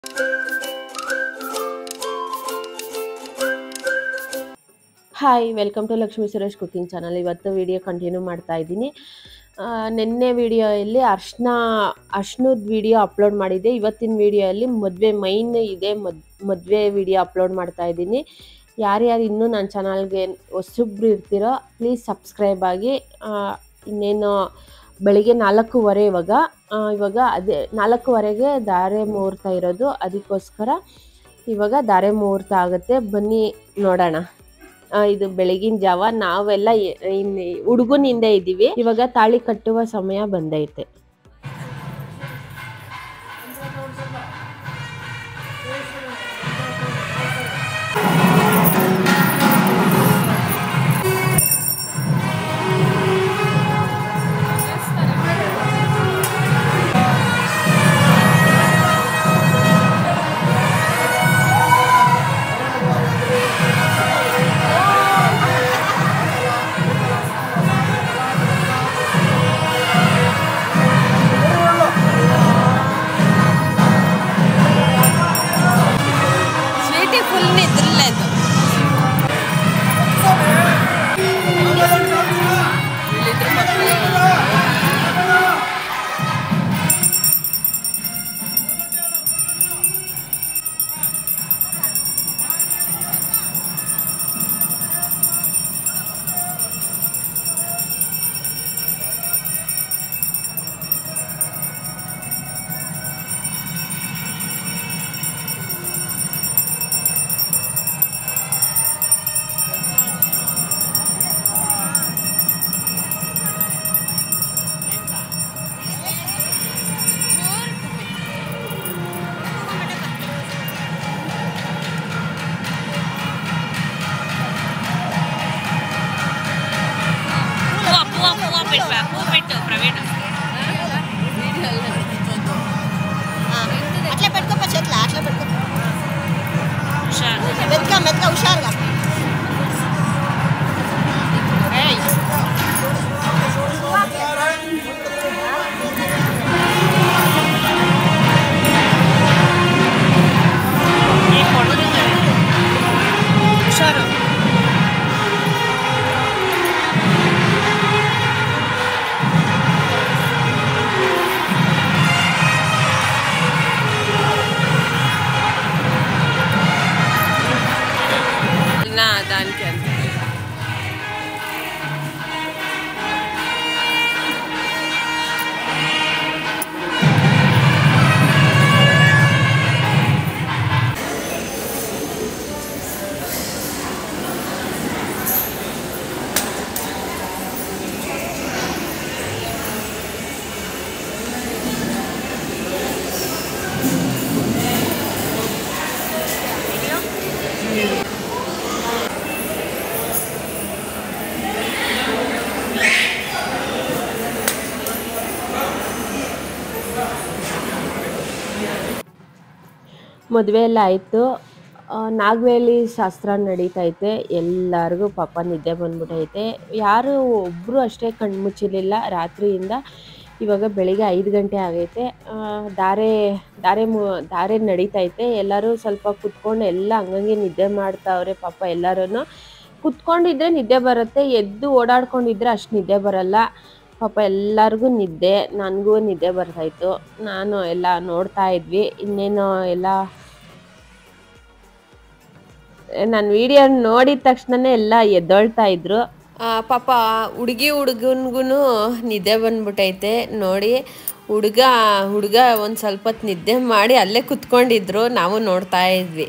Hi welcome to Lakshmi Suresh cooking channel ಇವತ್ತು video continue ಮಾಡ್ತಾ ಇದ್ದೀನಿ ಆ, ನಿನ್ನೆ ವಿಡಿಯೋಯಲ್ಲಿ ಅರ್ಶಿನ ಅರ್ಶಿನದ ವಿಡಿಯೋ ಅಪ್ಲೋಡ್ ಮಾಡಿದ್ದೆ ಇವತ್ತಿನ ವಿಡಿಯೋಯಲ್ಲಿ ಮದುವೆ ಮೈನ್ ಇದೆ ಮದ್ ಮದುವೆ ವಿಡಿಯೋ ಅಪ್ಲೋಡ್ ಮಾಡ್ತಾ ಇದ್ದೀನಿ ಯಾರ್ಯಾರು ಇನ್ನೂ ನನ್ನ ಚಾನಲ್ಗೆ ಹೊಸಬ್ರು ಇರ್ತೀರೋ ಪ್ಲೀಸ್ ಸಬ್ಸ್ಕ್ರೈಬ್ ಆಗಿ ಆ, ಇನ್ನೇನು ಬೆಳಿಗ್ಗೆ ನಾಲ್ಕೂವರೆ ಇವಾಗ ಆ, ಇವಾಗ ಅದೇ ನಾಲ್ಕೂವರೆಗೆ ಧಾರೆ ಮುಹೂರ್ತ ಇರೋದು ಅದಕ್ಕೋಸ್ಕರ ಇವಾಗ ಧಾರೆ ಮುಹೂರ್ತ ಆಗುತ್ತೆ ಬನ್ನಿ ನೋಡೋಣ ಆ, ಇದು ಬೆಳಗಿನ ಜಾವ ನಾವೆಲ್ಲ ಹುಡುಗನ ಹಿಂದೆ ಇದ್ದೀವಿ ಇವಾಗ ತಾಳಿ ಕಟ್ಟುವ ಸಮಯ ಬಂದೈತೆ ಸ್ವೀಟಿ ಫುಲ್ ನಿದ್ರలేదు వీళ్ళిద్దరు మక్కలే పువ్వు పువ్వు పువ్వు పెట్టు పువ్వు పెట్టు ప్రవీణ్ అట్లా పెట్టుకోపా చేతులు అట్లా పెట్టుకో హుషారు మెత్తగా మెత్తగా హుషారుగా ఏయ్. ఈ పొడుగు హుషారు నా దానికి అంతే ಮದುವೆ ಎಲ್ಲ ಆಯಿತು ನಾಗವೇಲಿ ಶಾಸ್ತ್ರ ನಡೀತೈತೆ ಎಲ್ಲರಿಗೂ ಪಾಪ ನಿದ್ದೆ ಬಂದ್ಬಿಟ್ಟೈತೆ ಯಾರು ಒಬ್ಬರು ಅಷ್ಟೇ ಕಣ್ಮುಚ್ಚಿರಲಿಲ್ಲ ರಾತ್ರಿಯಿಂದ ಇವಾಗ ಬೆಳಿಗ್ಗೆ ಐದು ಗಂಟೆ ಆಗೈತೆ ಆ, ಧಾರೆ ಧಾರೆ ಮು ಧಾರೆ ನಡೀತೈತೆ ಎಲ್ಲರೂ ಸ್ವಲ್ಪ ಕುತ್ಕೊಂಡು ಎಲ್ಲ ಹಂಗಂಗೆ ನಿದ್ದೆ ಮಾಡ್ತಾವ್ರೆ ಪಾಪ ಎಲ್ಲರೂ ಕುತ್ಕೊಂಡಿದ್ರೆ ನಿದ್ದೆ ಬರುತ್ತೆ ಎದ್ದು ಓಡಾಡ್ಕೊಂಡಿದ್ರೆ ಅಷ್ಟು ನಿದ್ದೆ ಬರಲ್ಲ ಪಾಪ ಎಲ್ಲರಿಗೂ ನಿದ್ದೆ ನನಗೂ ನಿದ್ದೆ ಬರ್ತಾಯಿತ್ತು ನಾನು ಎಲ್ಲ ನೋಡ್ತಾ ಇದ್ವಿ ಇನ್ನೇನು ಎಲ್ಲ ನಾನು ವಿಡಿಯೋ ನೋಡಿದ ತಕ್ಷಣನೇ ಎಲ್ಲ ಎದ್ದೊಳ್ತಾ ಇದ್ರು ಪಾಪ ಹುಡುಗಿ ಹುಡುಗನ್ಗೂ ನಿದ್ದೆ ಬಂದ್ಬಿಟ್ಟೈತೆ ನೋಡಿ ಹುಡುಗ ಹುಡುಗ ಒಂದು ಸ್ವಲ್ಪ ಹೊತ್ತು ನಿದ್ದೆ ಮಾಡಿ ಅಲ್ಲೇ ಕುತ್ಕೊಂಡಿದ್ರು ನಾವು ನೋಡ್ತಾ ಇದ್ವಿ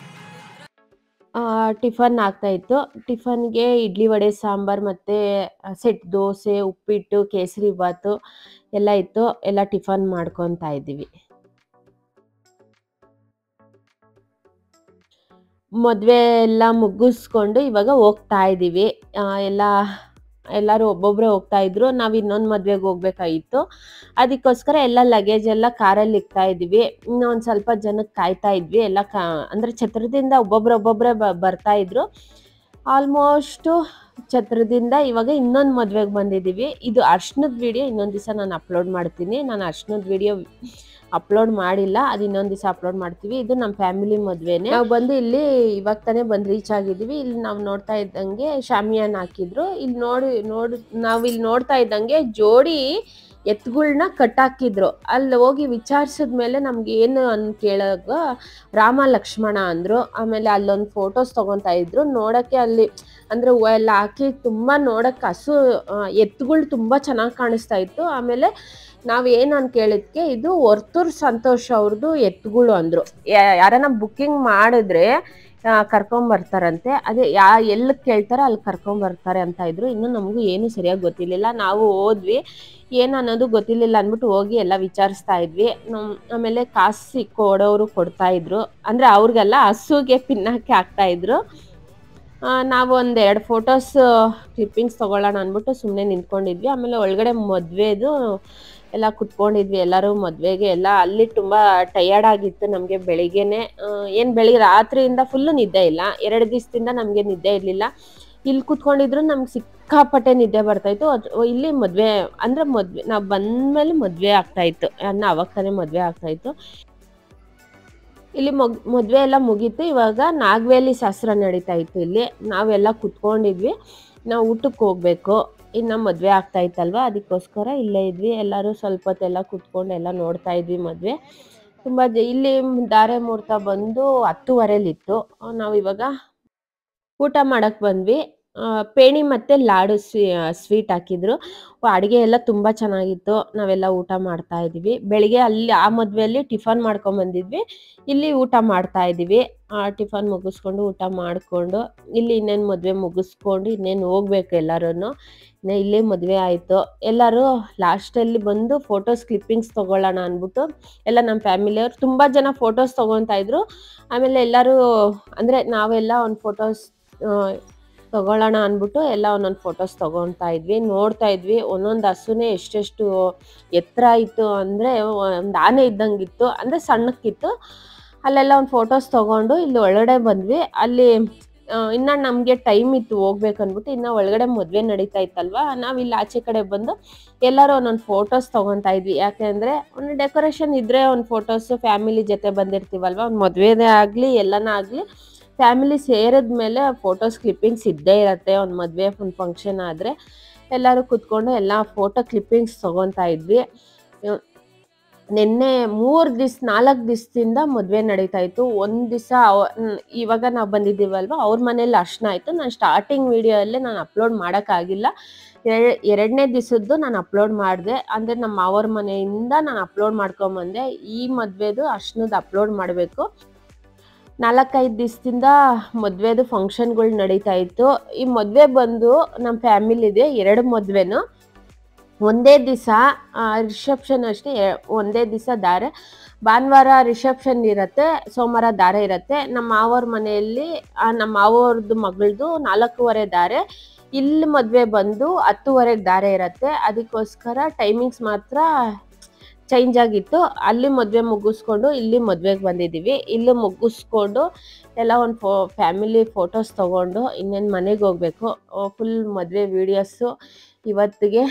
ಟಿಫನ್ ಆಗ್ತಾಯಿತ್ತು ಟಿಫನ್ಗೆ ಇಡ್ಲಿ ವಡೆ ಸಾಂಬಾರು ಮತ್ತು ಸೆಟ್ ದೋಸೆ ಉಪ್ಪಿಟ್ಟು ಕೇಸರಿ ಬಾತು ಎಲ್ಲ ಇತ್ತು ಎಲ್ಲ ಟಿಫನ್ ಮಾಡ್ಕೊತಾ ಇದ್ದೀವಿ ಮದುವೆ ಎಲ್ಲ ಮುಗಿಸ್ಕೊಂಡು ಇವಾಗ ಹೋಗ್ತಾ ಇದ್ದೀವಿ ಆ, ಎಲ್ಲ ಎಲ್ಲರೂ ಒಬ್ಬೊಬ್ಬರೇ ಹೋಗ್ತಾ ಇದ್ರು ನಾವು ಇನ್ನೊಂದು ಮದುವೆಗೆ ಹೋಗ್ಬೇಕಾಗಿತ್ತು ಅದಕ್ಕೋಸ್ಕರ ಎಲ್ಲ ಲಗೇಜ್ ಎಲ್ಲ ಕಾರಲ್ಲಿ ಇಕ್ತಾ ಇದ್ವಿ ಇನ್ನೂ ಒಂದು ಸ್ವಲ್ಪ ಜನಕ್ಕೆ ಕಾಯ್ತಾ ಇದ್ವಿ ಎಲ್ಲ ಕಾ ಅಂದರೆ ಛತ್ರದಿಂದ ಒಬ್ಬೊಬ್ರು ಒಬ್ಬೊಬ್ಬರೇ ಬ ಬರ್ತಾ ಇದ್ರು ಆಲ್ಮೋಸ್ಟು ಛತ್ರದಿಂದ ಇವಾಗ ಇನ್ನೊಂದು ಮದುವೆಗೆ ಬಂದಿದ್ದೀವಿ ಇದು ಅರ್ಶನದ ವಿಡಿಯೋ ಇನ್ನೊಂದು ದಿವಸ ನಾನು ಅಪ್ಲೋಡ್ ಮಾಡ್ತೀನಿ ನಾನು ಅರ್ಶನದ ವಿಡಿಯೋ ಅಪ್ಲೋಡ್ ಮಾಡಿಲ್ಲ ಅದು ಇನ್ನೊಂದು ದಿವಸ ಅಪ್ಲೋಡ್ ಮಾಡ್ತೀವಿ ಇದು ನಮ್ಮ ಫ್ಯಾಮಿಲಿ ಮದುವೆನೇ ನಾವು ಬಂದು ಇಲ್ಲಿ ಇವಾಗ ತಾನೇ ಬಂದು ರೀಚ್ ಆಗಿದ್ದೀವಿ ಇಲ್ಲಿ ನಾವು ನೋಡ್ತಾ ಇದ್ದಂಗೆ ಶಾಮಿಯಾನ್ ಹಾಕಿದ್ರು ಇಲ್ಲಿ ನೋಡಿ ನೋಡಿ ನಾವು ಇಲ್ಲಿ ನೋಡ್ತಾ ಇದ್ದಂಗೆ ಜೋಡಿ ಎತ್ತುಗಳ್ನ ಕಟ್ಟಾಕಿದ್ರು ಅಲ್ಲಿ ಹೋಗಿ ವಿಚಾರಿಸಿದ್ಮೇಲೆ ನಮ್ಗೆ ಏನು ಅನ್ ಕೇಳಾಗ ರಾಮ ಲಕ್ಷ್ಮಣ ಅಂದ್ರು ಆಮೇಲೆ ಅಲ್ಲೊಂದು ಫೋಟೋಸ್ ತಗೊಂತಾ ಇದ್ರು ನೋಡಕ್ಕೆ ಅಲ್ಲಿ ಅಂದ್ರೆ ಹೂವು ಎಲ್ಲ ಹಾಕಿ ತುಂಬಾ ನೋಡಕ್ಕೆ ಹಸು ಎತ್ತುಗಳು ತುಂಬಾ ಚೆನ್ನಾಗಿ ಕಾಣಿಸ್ತಾ ಇತ್ತು ಆಮೇಲೆ ನಾವ್ ಏನ್ ಅನ್ ಕೇಳಿದ್ಕೆ ಇದು ವರ್ತೂರ್ ಸಂತೋಷ್ ಅವ್ರದ್ದು ಎತ್ತುಗಳು ಅಂದ್ರು ಯಾ- ಯಾರನ್ನ ಬುಕ್ಕಿಂಗ್ ಮಾಡಿದ್ರೆ ಆ, ಕರ್ಕೊಂಡ್ ಬರ್ತಾರಂತೆ ಅದೇ ಯಾ ಎಲ್ಲಿ ಕೇಳ್ತಾರೋ ಅಲ್ಲಿ ಕರ್ಕೊಂಡ್ ಬರ್ತಾರೆ ಅಂತ ಇದ್ರು ಇನ್ನು ನಮಗೂ ಏನು ಸರಿಯಾಗಿ ಗೊತ್ತಿರ್ಲಿಲ್ಲ ನಾವು ಹೋದ್ವಿ ಏನ್ ಅನ್ನೋದು ಗೊತ್ತಿರ್ಲಿಲ್ಲ ಅಂದ್ಬಿಟ್ಟು ಹೋಗಿ ಎಲ್ಲ ವಿಚಾರಿಸ್ತಾ ಇದ್ವಿ ನಮ್ ಆಮೇಲೆ ಕಾಸು ಕೊಡೋರು ಕೊಡ್ತಾ ಇದ್ರು ಅಂದ್ರೆ ಅವ್ರಿಗೆಲ್ಲ ಹಸುಗೆ ಪಿನ್ನಾಕಿ ಹಾಕ್ತಾ ಇದ್ರು ಆ, ನಾವು ಒಂದ್ ಎರಡು ಫೋಟೋಸ್ ಕ್ಲಿಪ್ಪಿಂಗ್ಸ್ ತಗೊಳ್ಳೋಣ ಅಂದ್ಬಿಟ್ಟು ಸುಮ್ಮನೆ ನಿಂತ್ಕೊಂಡಿದ್ವಿ ಆಮೇಲೆ ಒಳಗಡೆ ಮದ್ವೆದು ಎಲ್ಲ ಕುತ್ಕೊಂಡಿದ್ವಿ ಎಲ್ಲರೂ ಮದ್ವೆಗೆ ಎಲ್ಲ ಅಲ್ಲಿ ತುಂಬಾ ಟಯರ್ಡ್ ಆಗಿತ್ತು ನಮಗೆ ಬೆಳಿಗ್ಗೆನೆ ಆ, ಏನ್ ಬೆಳಿಗ್ಗೆ ರಾತ್ರಿಯಿಂದ ಫುಲ್ಲು ನಿದ್ದೆ ಇಲ್ಲ ಎರಡು ದಿವಸದಿಂದ ನಮಗೆ ನಿದ್ದೆ ಇರಲಿಲ್ಲ ಇಲ್ಲಿ ಕುತ್ಕೊಂಡಿದ್ರು ನಮ್ಗೆ ಸಿಕ್ಕಾಪಟ್ಟೆ ನಿದ್ದೆ ಬರ್ತಾ ಇತ್ತು ಅದ್- ಇಲ್ಲಿ ಮದ್ವೆ ಅಂದ್ರೆ ಮದ್ವೆ ನಾವು ಬಂದ್ಮೇಲೆ ಮದ್ವೆ ಆಗ್ತಾ ಇತ್ತು ಅನ್ನ ಅವಾಗ ತಾನೇ ಮದ್ವೆ ಆಗ್ತಾ ಇತ್ತು ಇಲ್ಲಿ ಮೊಗ್ ಮದುವೆ ಎಲ್ಲ ಮುಗೀತು ಇವಾಗ ನಾಗವೇಲಿ ಶಾಸ್ತ್ರ ನಡೀತಾ ಇತ್ತು ಇಲ್ಲಿ ನಾವೆಲ್ಲ ಕುತ್ಕೊಂಡಿದ್ವಿ ನಾವು ಊಟಕ್ಕೆ ಹೋಗ್ಬೇಕು ಇನ್ನು ಮದುವೆ ಆಗ್ತಾ ಇತ್ತಲ್ವ ಅದಕ್ಕೋಸ್ಕರ ಇಲ್ಲೇ ಇದ್ವಿ ಎಲ್ಲರೂ ಸ್ವಲ್ಪ ಹೊತ್ತೆಲ್ಲ ಕುತ್ಕೊಂಡು ಎಲ್ಲ ನೋಡ್ತಾ ಇದ್ವಿ ಮದುವೆ ತುಂಬ ಜ ಇಲ್ಲಿ ಧಾರೆ ಮುಹೂರ್ತ ಬಂದು ಹತ್ತುವರೆಲಿತ್ತು ನಾವು ಇವಾಗ ಊಟ ಮಾಡಕ್ ಬಂದ್ವಿ ಆ, ಪೇಣಿ ಮತ್ತೆ ಲಾಡು ಸ್ವೀಟ್ ಹಾಕಿದ್ರು ಅಡುಗೆ ಎಲ್ಲ ತುಂಬ ಚೆನ್ನಾಗಿತ್ತು ನಾವೆಲ್ಲ ಊಟ ಮಾಡ್ತಾ ಇದ್ವಿ ಬೆಳಿಗ್ಗೆ ಅಲ್ಲಿ ಆ ಮದುವೆಯಲ್ಲಿ ಟಿಫನ್ ಮಾಡ್ಕೊಂಡ್ ಬಂದಿದ್ವಿ ಇಲ್ಲಿ ಊಟ ಮಾಡ್ತಾ ಇದೀವಿ ಆ ಟಿಫನ್ ಮುಗಿಸ್ಕೊಂಡು ಊಟ ಮಾಡಿಕೊಂಡು ಇಲ್ಲಿ ಇನ್ನೇನು ಮದುವೆ ಮುಗಿಸ್ಕೊಂಡು ಇನ್ನೇನು ಹೋಗ್ಬೇಕು ಎಲ್ಲರೂ ಇನ್ನು ಇಲ್ಲೇ ಮದುವೆ ಆಯಿತು ಎಲ್ಲರೂ ಲಾಸ್ಟಲ್ಲಿ ಬಂದು ಫೋಟೋಸ್ ಕ್ಲಿಪ್ಪಿಂಗ್ಸ್ ತೊಗೊಳ್ಳೋಣ ಅಂದ್ಬಿಟ್ಟು ಎಲ್ಲ ನಮ್ಮ ಫ್ಯಾಮಿಲಿಯವ್ರು ತುಂಬ ಜನ ಫೋಟೋಸ್ ತೊಗೊತಾ ಇದ್ರು ಆಮೇಲೆ ಎಲ್ಲರೂ ಅಂದರೆ ನಾವೆಲ್ಲ ಒಂದು ಫೋಟೋಸ್ ತಗೊಳ್ಳೋಣ ಅಂದ್ಬಿಟ್ಟು ಎಲ್ಲ ಒಂದೊಂದು ಫೋಟೋಸ್ ತಗೊತಾ ಇದ್ವಿ ನೋಡ್ತಾ ಇದ್ವಿ ಒಂದೊಂದು ಹಸುನೇ ಎಷ್ಟೆಷ್ಟು ಎತ್ತರ ಇತ್ತು ಅಂದರೆ ಒಂದು ಆನೆ ಇದ್ದಂಗಿತ್ತು ಅಂದರೆ ಸಣ್ಣಕ್ಕಿತ್ತು ಅಲ್ಲೆಲ್ಲ ಒಂದು ಫೋಟೋಸ್ ತಗೊಂಡು ಇಲ್ಲಿ ಒಳಗಡೆ ಬಂದ್ವಿ ಅಲ್ಲಿ ಆ, ಇನ್ನ ನಮಗೆ ಟೈಮ್ ಇತ್ತು ಹೋಗ್ಬೇಕು ಅಂದ್ಬಿಟ್ಟು ಇನ್ನ ಒಳಗಡೆ ಮದುವೆ ನಡೀತಾ ಇತ್ತಲ್ವಾ ನಾವು ಇಲ್ಲಿ ಆಚೆ ಕಡೆ ಬಂದು ಎಲ್ಲರೂ ಒಂದೊಂದು ಫೋಟೋಸ್ ತಗೊತಾ ಇದ್ವಿ ಯಾಕೆಂದ್ರೆ ಒಂದು ಡೆಕೋರೇಷನ್ ಇದ್ರೆ ಒಂದು ಫೋಟೋಸ್ ಫ್ಯಾಮಿಲಿ ಜೊತೆ ಬಂದಿರ್ತೀವಲ್ವಾ ಒಂದು ಮದುವೆನೇ ಆಗಲಿ ಎಲ್ಲನ ಆಗಲಿ ಫ್ಯಾಮಿಲಿ ಸೇರಿದ್ಮೇಲೆ ಫೋಟೋಸ್ ಕ್ಲಿಪ್ಪಿಂಗ್ಸ್ ಇದ್ದೇ ಇರತ್ತೆ ಒಂದು ಮದುವೆ ಒಂದು ಫಂಕ್ಷನ್ ಆದರೆ ಎಲ್ಲರೂ ಕುತ್ಕೊಂಡು ಎಲ್ಲ ಫೋಟೋ ಕ್ಲಿಪ್ಪಿಂಗ್ಸ್ ತಗೊತಾ ಇದ್ವಿ ಇವ್- ನಿನ್ನೆ ಮೂರು ದಿವ್ಸ ನಾಲ್ಕು ದಿವಸದಿಂದ ಮದುವೆ ನಡೀತಾ ಇತ್ತು ಒಂದು ದಿವಸ ಇವಾಗ ನಾವು ಬಂದಿದ್ದೀವಲ್ವ ಅವ್ರ ಮನೇಲಿ ಅರ್ಶನ ಆಯಿತು ನಾನು ಸ್ಟಾರ್ಟಿಂಗ್ ವಿಡಿಯೋಲ್ಲೇ ನಾನು ಅಪ್ಲೋಡ್ ಮಾಡೋಕ್ಕಾಗಿಲ್ಲ ಎರಡನೇ ದಿವಸದ್ದು ನಾನು ಅಪ್ಲೋಡ್ ಮಾಡಿದೆ ಅಂದರೆ ನಮ್ಮ ಮಾವರ ಮನೆಯಿಂದ ನಾನು ಅಪ್ಲೋಡ್ ಮಾಡ್ಕೊಂಬಂದೆ ಈ ಮದುವೆದು ಅರ್ಶನದ ಅಪ್ಲೋಡ್ ಮಾಡಬೇಕು ನಾಲ್ಕೈದು ದಿವಸದಿಂದ ಮದುವೆದು ಫಂಕ್ಷನ್ಗಳು ನಡೀತಾ ಇತ್ತು ಈ ಮದುವೆ ಬಂದು ನಮ್ಮ ಫ್ಯಾಮಿಲಿದೆ ಎರಡು ಮದುವೆನು ಒಂದೇ ದಿವಸ ರಿಸೆಪ್ಷನ್ ಅಷ್ಟೇ ಎ- ಒಂದೇ ದಿವಸ ದಾರೆ ಭಾನುವಾರ ರಿಸೆಪ್ಷನ್ ಇರತ್ತೆ ಸೋಮವಾರ ದಾರೆ ಇರತ್ತೆ ನಮ್ಮ ಮಾವರ ಮನೆಯಲ್ಲಿ ಆ, ನಮ್ಮ ಮಾವವ್ರದ್ದು ಮಗಳದು ನಾಲ್ಕೂವರೆ ದಾರೆ ಇಲ್ಲಿ ಮದುವೆ ಬಂದು ಹತ್ತುವರೆಗೆ ದಾರೆ ಇರತ್ತೆ ಅದಕ್ಕೋಸ್ಕರ ಟೈಮಿಂಗ್ಸ್ ಮಾತ್ರ ಚೇಂಜ್ ಆಗಿತ್ತು ಅಲ್ಲಿ ಮದುವೆ ಮುಗಿಸ್ಕೊಂಡು ಇಲ್ಲಿ ಮದುವೆಗೆ ಬಂದಿದ್ದೀವಿ ಇಲ್ಲಿ ಮುಗಿಸ್ಕೊಂಡು ಎಲ್ಲ ಒಂದು ಫೋ ಫ್ಯಾಮಿಲಿ ಫೋಟೋಸ್ ತೊಗೊಂಡು ಇನ್ನೇನು ಮನೆಗೆ ಹೋಗ್ಬೇಕು ಫುಲ್ ಮದುವೆ ವೀಡಿಯೋಸು ಇವತ್ತಿಗೆ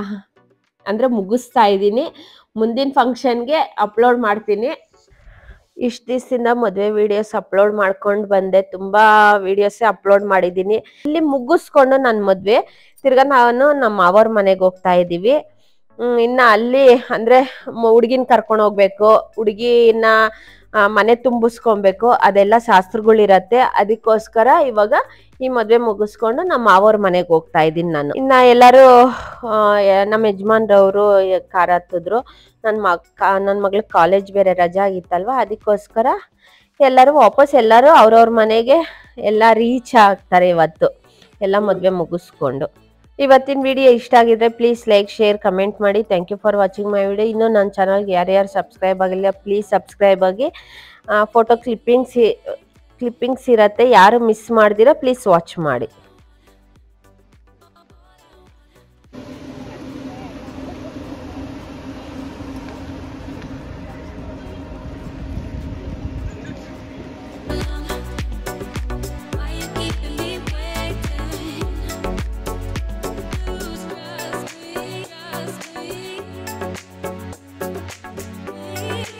ಅಂದರೆ ಮುಗಿಸ್ತಾ ಇದ್ದೀನಿ ಮುಂದಿನ ಫಂಕ್ಷನ್ಗೆ ಅಪ್ಲೋಡ್ ಮಾಡ್ತೀನಿ ಇಷ್ಟು ದಿವಸದಿಂದ ಮದುವೆ ವಿಡಿಯೋಸ್ ಅಪ್ಲೋಡ್ ಮಾಡ್ಕೊಂಡು ಬಂದೆ ತುಂಬಾ ವಿಡಿಯೋಸೇ ಅಪ್ಲೋಡ್ ಮಾಡಿದ್ದೀನಿ ಇಲ್ಲಿ ಮುಗಿಸ್ಕೊಂಡು ನನ್ನ ಮದುವೆ ತಿರ್ಗಾ ನಾನು ನಮ್ಮ ಮಾವರ ಮನೆಗೆ ಹೋಗ್ತಾ ಇದ್ದೀವಿ ಹ್ಮ್, ಇನ್ನ ಅಲ್ಲಿ ಅಂದ್ರೆ ಹುಡುಗಿನ ಕರ್ಕೊಂಡು ಹೋಗ್ಬೇಕು ಹುಡುಗಿನ ಮನೆ ತುಂಬಿಸ್ಕೊಬೇಕು ಅದೆಲ್ಲ ಶಾಸ್ತ್ರಗಳಿರತ್ತೆ ಅದಕ್ಕೋಸ್ಕರ ಇವಾಗ ಈ ಮದ್ವೆ ಮುಗಿಸ್ಕೊಂಡು ನಮ್ಮ ಮಾವರ ಮನೆಗೆ ಹೋಗ್ತಾ ಇದ್ದೀನಿ ನಾನು ಇನ್ನ ಎಲ್ಲರೂ ಆ, ಯ- ನಮ್ಮ ಯಜಮಾನ್ರವರು ಕಾರ್ ಹತ್ತಿದ್ರು ನನ್ನ ಮಕ್ಕ ನನ್ನ ಮಗಳ ಕಾಲೇಜ್ ಬೇರೆ ರಜಾ ಆಗಿತ್ತಲ್ವಾ ಅದಕ್ಕೋಸ್ಕರ ಎಲ್ಲರೂ ವಾಪಸ್ ಎಲ್ಲರೂ ಅವ್ರವ್ರ ಮನೆಗೆ ಎಲ್ಲ ರೀಚ್ ಆಗ್ತಾರೆ ಇವತ್ತು ಎಲ್ಲ ಮದುವೆ ಮುಗಿಸ್ಕೊಂಡು ಇವತ್ತಿನ ವಿಡಿಯೋ ಇಷ್ಟ ಆಗಿದ್ರೆ ಪ್ಲೀಸ್ ಲೈಕ್ ಶೇರ್ ಕಮೆಂಟ್ ಮಾಡಿ thank you for watching my video ಇನ್ನೂ ನನ್ನ ಚಾನಲ್ಗೆ ಯಾರ್ಯಾರು ಸಬ್ಸ್ಕ್ರೈಬ್ ಆಗಿಲ್ಲ ಪ್ಲೀಸ್ ಸಬ್ಸ್ಕ್ರೈಬ್ ಆಗಿ ಫೋಟೋ ಕ್ಲಿಪ್ಪಿಂಗ್ಸ್ ಕ್ಲಿಪ್ಪಿಂಗ್ಸ್ ಇರತ್ತೆ ಯಾರು ಮಿಸ್ ಮಾಡ್ದಿರೋ ಪ್ಲೀಸ್ ವಾಚ್ ಮಾಡಿ Lose trust me, trust me.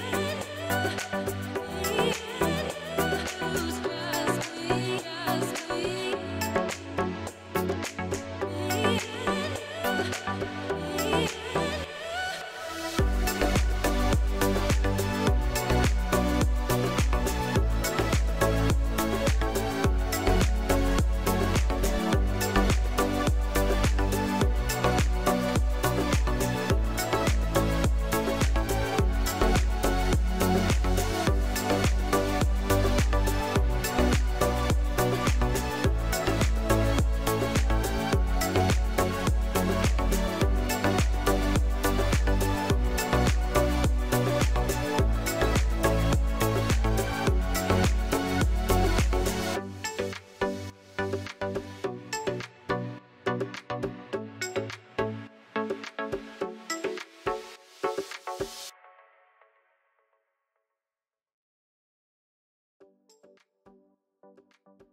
ఆ